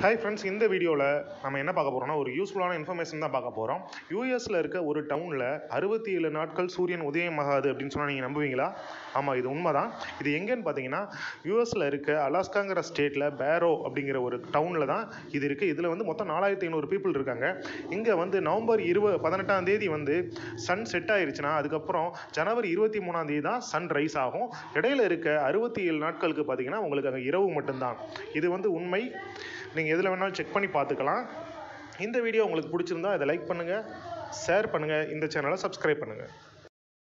hi friends இந்த வீடியோவில் நம்ம என்ன பார்க்க போகிறோம்னா ஒரு யூஸ்ஃபுல்லான இன்ஃபர்மேஷன் தான் பார்க்க போகிறோம் யூஎஸில் இருக்க ஒரு டவுனில் அறுபத்தி ஏழு நாட்கள் சூரியன் உதயமாகாது அப்படின்னு சொன்னால் நீங்கள் நம்புவீங்களா ஆமாம் இது உண்மைதான் இது எங்கேன்னு பார்த்தீங்கன்னா யூஎஸில் இருக்க அலாஸ்காங்கிற ஸ்டேட்டில் பேரோ அப்படிங்கிற ஒரு டவுனில் தான் இது இருக்குது இதில் வந்து மொத்தம் நாலாயிரத்தி ஐநூறு பீப்புள் இருக்காங்க இங்கே வந்து நவம்பர் இருபது பதினெட்டாம் தேதி வந்து சன் செட் ஆயிருச்சுன்னா அதுக்கப்புறம் ஜனவரி இருபத்தி மூணாம் தேதி தான் சன் ரைஸ் ஆகும் இடையில இருக்க அறுபத்தி ஏழு நாட்களுக்கு பார்த்தீங்கன்னா உங்களுக்கு அங்கே இரவு மட்டும்தான் இது வந்து உண்மை நீங்கள் எதில் வேணாலும் செக் பண்ணி பார்த்துக்கலாம் இந்த வீடியோ உங்களுக்கு பிடிச்சிருந்தா இதை லைக் பண்ணுங்கள் ஷேர் பண்ணுங்கள் இந்த சேனலை சப்ஸ்கிரைப் பண்ணுங்கள்